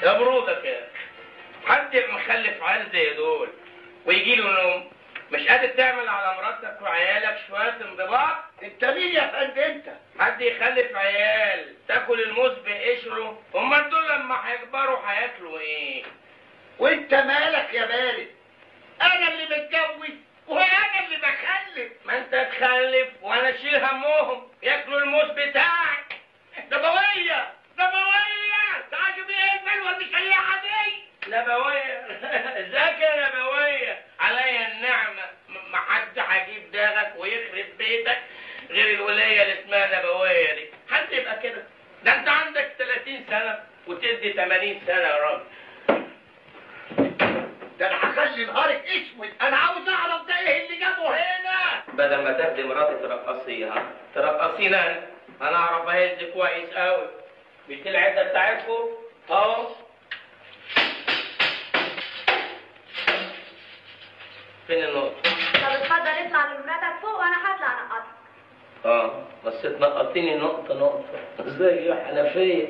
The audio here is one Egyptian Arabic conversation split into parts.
يا برودك يا حد مخلف عيال زي دول ويجي له نوم مش قادر تعمل على مراتك وعيالك شويه انضباط انت مين يا فندم انت حد يخلف عيال تاكل الموز بقشره امال دول لما هيكبروا هياكلوا ايه وانت مالك يا بارد انا اللي متجوز وانا اللي بخلف ما انت تخلف وانا اشيل همهم ياكلوا الموز بتاعك نبوية نبوية تعجب ايه البلوى المشلحة دي نبوية ازيك يا نبوية عليا النعمة م- ما حد هيجيب داغك ويخرب بيتك غير الولاية اللي اسمها نبوية دي حد يبقى كده ده انت عندك 30 سنة وتدي 80 سنة يا راجل ده انا هخلي نهارك اسود انا عاوز اعرف ده ايه اللي جابه هنا بدل ما تاخدي مراتي ترقصيها ترقصينا انا انا اعرف اهز كويس قوي مش دي العده بتاعتكم اهو فين النقطة؟ طب اتفضل اطلع لمراتك فوق وانا هطلع انقطك اه بس اتنقطيني نقطة نقطة زي حنفية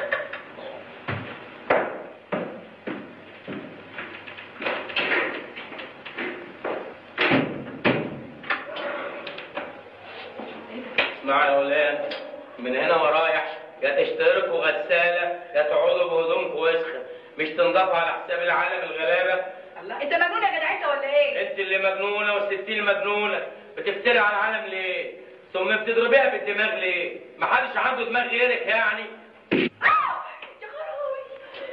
اسمعوا يا ولاد من هنا ورايح يا تشتركوا غسالة يا تقعدوا بهدومكم وسخة مش تنضفوا على حساب العالم الغلابة الله انت مجنون يا جدع انت ولا ايه؟ انت اللي مجنونة والستين مجنونة بتفتري على العالم ليه؟ ثم بتضربيها بالدماغ ليه؟ محدش عنده دماغ غيرك يعني يا خروي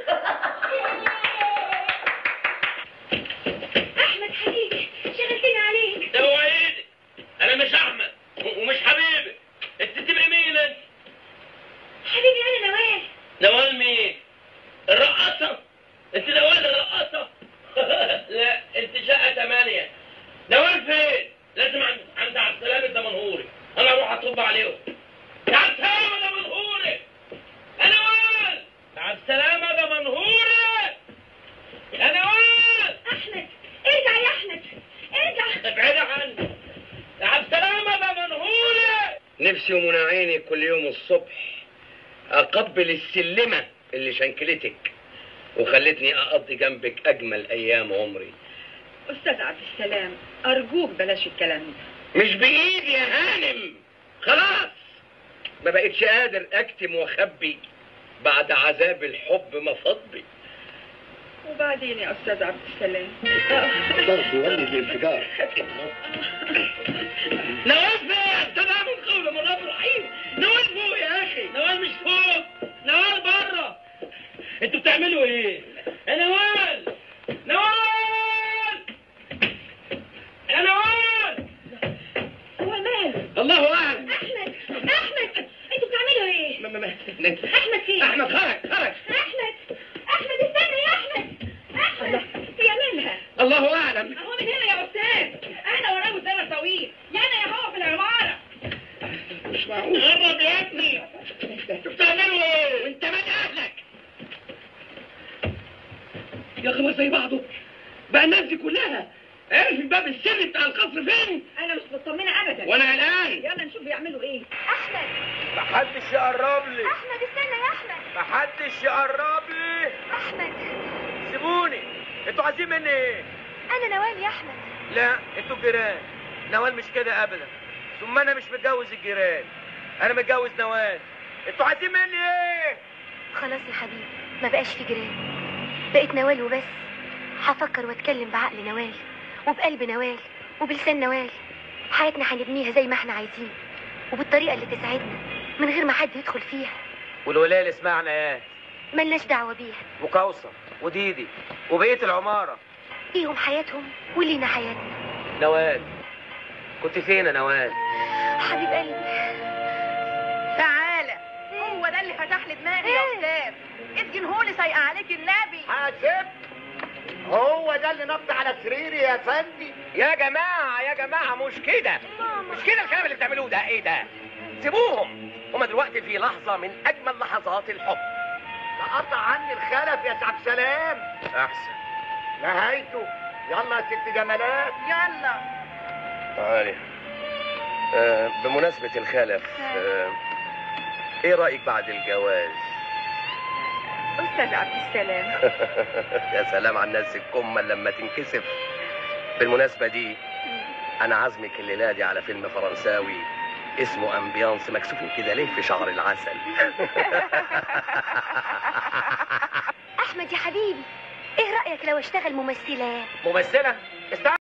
احمد حبيبي شغلتني عليك ده هو ايدك انا مش احمد و- ومش حبيبي انت تبقى مين انت؟ حبيبي انا نوال نوال مين؟ الرقاصة انت نوال الرقاصة لا انت شقة ثمانية نوال فين؟ لازم عند عند عبد السلام الدمنهوري انا اروح اطب عليهم يا عبد السلام الدمنهوري يا نوال يا عبد السلام الدمنهوري يا نوال احمد ارجع يا احمد ارجع ابعدي عني يا عبد السلام الدمنهوري نفسي ومن عيني كل يوم الصبح اقبل السلمة اللي شنكلتك وخلتني اقضي جنبك اجمل ايام عمري استاذ عبد السلام ارجوك بلاش الكلام ده مش بايدي يا هانم خلاص ما بقتش قادر اكتم واخبي بعد عذاب الحب ما فضبي وبعدين يا استاذ عبد السلام ضغط يولد الانفجار نوال فين ده ده من قول من رب الرحيم نوال فوق يا اخي نوال مش فوق نوال بره انتوا بتعملوا ايه يا نوال نوال يا نوال هو ماله الله اعلم احمد احمد انتوا بتعملوا ايه؟ ما- ما- ما- احمد فين؟ احمد خرج خرج احمد احمد استنى يا احمد احمد هي مالها؟ الله اعلم اهو من هنا يا استاذ احنا وراه الزمن طويل يا انا يا هو في العماره مش معقول قرب يا ابني انتوا بتعملوا ايه وانت مال اهلك يا اخي ما زي بعضه بقى الناس دي كلها عرف الباب السري بتاع القصر فين انا مش مطمنه ابدا وانا قلقان يلا نشوف بيعملوا ايه احمد محدش يقرب لي احمد استنى يا احمد محدش يقرب لي احمد سيبوني انتوا عايزين مني ايه انا نوال يا احمد لا انتوا جيران نوال مش كده ابدا ثم انا مش متجوز الجيران انا متجوز نوال انتوا عايزين مني ايه خلاص يا حبيبي ما بقاش في جيران بقيت نوال وبس هفكر واتكلم بعقل نوال وبقلب نوال وبلسان نوال حياتنا هنبنيها زي ما احنا عايزين وبالطريقة اللي تسعدنا من غير ما حد يدخل فيها والولايه اللي اسمها عنايات ملناش دعوة بيها وكوثر وديدي وبقيه العماره ليهم حياتهم ولينا حياتنا نوال كنت فين يا نوال حبيب قلبي تعالى هو ده اللي فتح لي دماغي يا استاذ اسجنهولي سايقه عليك النبي حاسب هو ده اللي نط على سريري يا فندي يا جماعة يا جماعة مش كده مش كده الكلام اللي بتعملوه ده ايه ده سيبوهم هما دلوقتي في لحظة من أجمل لحظات الحب قطع عني الخلف يا سعد سلام أحسن نهايته يلا يا ست جمالات يلا تعالي آه بمناسبة الخلف آه ايه رأيك بعد الجواز استاذ عبد السلام يا سلام على الناس الكمة لما تنكسف بالمناسبة دي أنا عازمك الليلة دي على فيلم فرنساوي اسمه أمبيانس مكسوفين كده ليه في شعر العسل احمد يا حبيبي ايه رايك لو اشتغل ممثله ممثلة استع